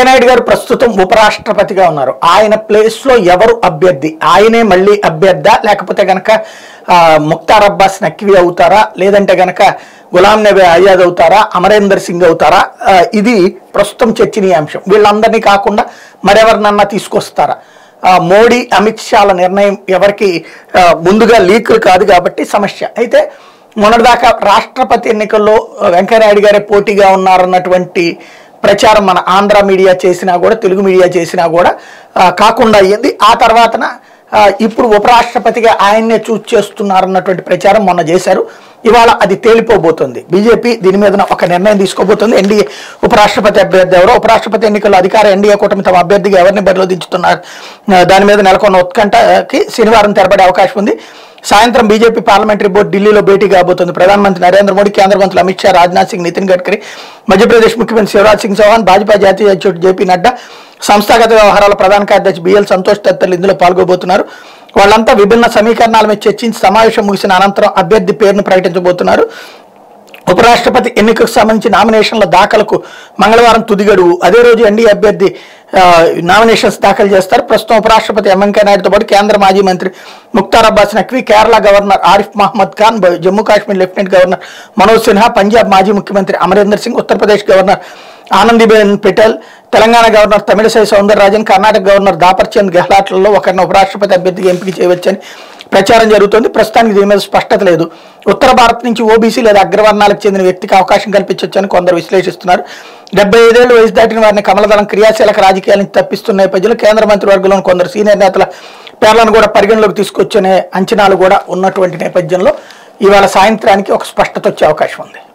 వెంకయ్యనాయుడు గారు ప్రస్తుతం ఉపరాష్ట్రపతిగా ఉన్నారు ఆయన ప్లేస్ లో ఎవరు అభ్యర్థి ఆయనే మళ్ళీ అభ్యర్థా లేకపోతే గనక ఆ, ముక్తార్ అబ్బాస్ నక్వి అవుతారా లేదంటే గనక గులాం నబీ ఆజాద్ అవుతారా అమరేందర్ సింగ్ అవుతారా ఆ, ఇది ప్రస్తుతం చర్చనీయాంశం వీళ్ళందరినీ కాకుండా మరెవరినన్నా తీసుకొస్తారా ఆ, మోడీ అమిత్ షాల నిర్ణయం ఎవరికి ఆ, ముందుగా లీకులు కాదు కాబట్టి సమస్య అయితే మొన్నటిదాకా రాష్ట్రపతి ఎన్నికల్లో ఆ, వెంకయ్యనాయుడు గారే పోటీగా ఉన్నారన్నటువంటి ప్రచారం మన ఆంధ్ర మీడియా చేసినా కూడా తెలుగు మీడియా చేసినా కూడా ఆ, కాకుండా అయ్యింది ఆ తర్వాతన ఆ, ఇప్పుడు ఉపరాష్ట్రపతిగా ఆయన్నే చూస్ చేస్తున్నారన్నటువంటి ప్రచారం మొన్న చేశారు ఇవాళ అది తేలిపోబోతుంది బీజేపీ దీని మీద ఒక నిర్ణయం తీసుకోబోతుంది ఎన్డీఏ ఉపరాష్ట్రపతి అభ్యర్థి ఎవరో ఉపరాష్ట్రపతి ఎన్నికల్లో అధికార ఎన్డీఏ కూటమి తమ అభ్యర్థిగా ఎవరిని బరిలో దించుతున్నారు ఆ, దాని మీద నెలకొన్న ఉత్కంఠకి శనివారం తెరపడే అవకాశం ఉంది సాయంత్రం బీజేపీ పార్లమెంటరీ బోర్డు ఢిల్లీలో భేటీ కాబోతుంది ప్రధానమంత్రి నరేంద్ర మోడీ కేంద్ర మంత్రులు అమిత్ షా రాజ్నాథ్ సింగ్ నితిన్ గడ్కరీ మధ్యప్రదేశ్ ముఖ్యమంత్రి శివరాజ్ సింగ్ చౌహాన్ భాజపా జాతీయ అధ్యక్షుడు జేపీ నడ్డా సంస్థాగత వ్యవహారాల ప్రధాన కార్యదర్శి బిఎల్ సంతోష్ తదితరులు ఇందులో పాల్గొబోతున్నారు వాళ్ళంతా విభిన్న సమీకరణాల మీద చర్చించి సమావేశం ముగిసిన అనంతరం అభ్యర్థి పేరును ప్రకటించబోతున్నారు ఉపరాష్ట్రపతి ఎన్నికకు సంబంధించి నామినేషన్ల దాఖలకు మంగళవారం తుది గడువు అదే రోజు ఎన్డీఏ అభ్యర్థి ఆ, నామినేషన్స్ దాఖలు చేస్తారు ప్రస్తుతం ఉపరాష్ట్రపతి ఎం వెంకయ్యనాయుడుతో పాటు కేంద్ర మాజీ మంత్రి ముక్తార్ అబ్బాస్ నఖ్వీ కేరళ గవర్నర్ ఆరిఫ్ మహమ్మద్ ఖాన్ బ- జమ్మూ కాశ్మీర్ లెఫ్టినెంట్ గవర్నర్ మనోజ్ సిన్హా పంజాబ్ మాజీ ముఖ్యమంత్రి Amarinder Singh Uttar Pradesh governor Anandiben Patel Telangana governor Tamilisai Soundararajan Karnataka governor Thaawarchand గెహ్లాట్లలో ఒకరిని ఉపరాష్ట్రపతి అభ్యర్థిగా ఎంపిక చేయవచ్చని ప్రచారం జరుగుతోంది ప్రస్తుతానికి దీని మీద స్పష్టత లేదు ఉత్తర భారత్ నుంచి ఓబీసీ లేదా అగ్రవర్ణాలకు చెందిన వ్యక్తికి అవకాశం కల్పించవచ్చని కొందరు విశ్లేషిస్తున్నారు డెబ్బై ఐదేళ్లు వయసు దాటిన వారిని కమలదళం క్రియాశీలక రాజకీయాల నుంచి తప్పిస్తున్న నేపథ్యంలో కేంద్ర మంత్రివర్గంలోని కొందరు సీనియర్ నేతల పేర్లను కూడా పరిగణలోకి తీసుకొచ్చనే అంచనాలు కూడా ఉన్నటువంటి నేపథ్యంలో ఇవాళ సాయంత్రానికి ఒక స్పష్టత వచ్చే అవకాశం ఉంది